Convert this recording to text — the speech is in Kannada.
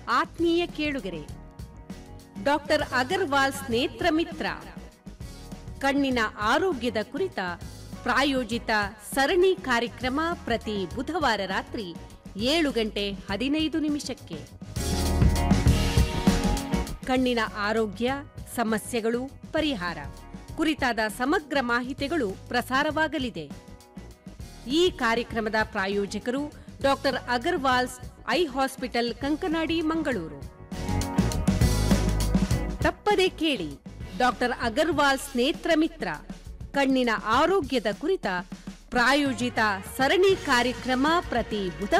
ಆತ್ಮೀಯ ಕೇಳುಗರೆ ಡಾಕ್ಟರ್ ಅಗರ್ವಾಲ್ಸ್ ನೇತ್ರ ಮಿತ್ರ ಕಣ್ಣಿನ ಆರೋಗ್ಯದ ಕುರಿತ ಪ್ರಾಯೋಜಿತ ಸರಣಿ ಕಾರ್ಯಕ್ರಮ ಪ್ರತಿ ಬುಧವಾರ ರಾತ್ರಿ ಏಳು ಗಂಟೆ ಹದಿನೈದು ನಿಮಿಷಕ್ಕೆ ಕಣ್ಣಿನ ಆರೋಗ್ಯ ಸಮಸ್ಯೆಗಳು ಪರಿಹಾರ ಕುರಿತಾದ ಸಮಗ್ರ ಮಾಹಿತಿಗಳು ಪ್ರಸಾರವಾಗಲಿದೆ ಈ ಕಾರ್ಯಕ್ರಮದ ಪ್ರಾಯೋಜಕರು doctor Agarwal's eye hospital Kankanadi Mangaluru ತಪ್ಪದೆ ಕೇಳಿ ಡಾಕ್ಟರ್ ಅಗರ್ವಾಲ್ಸ್ ನೇತ್ರ ಮಿತ್ರ ಕಣ್ಣಿನ ಆರೋಗ್ಯದ ಕುರಿತ ಪ್ರಾಯೋಜಿತ ಸರಣಿ ಕಾರ್ಯಕ್ರಮ ಪ್ರತಿ ಬುಧವಾರ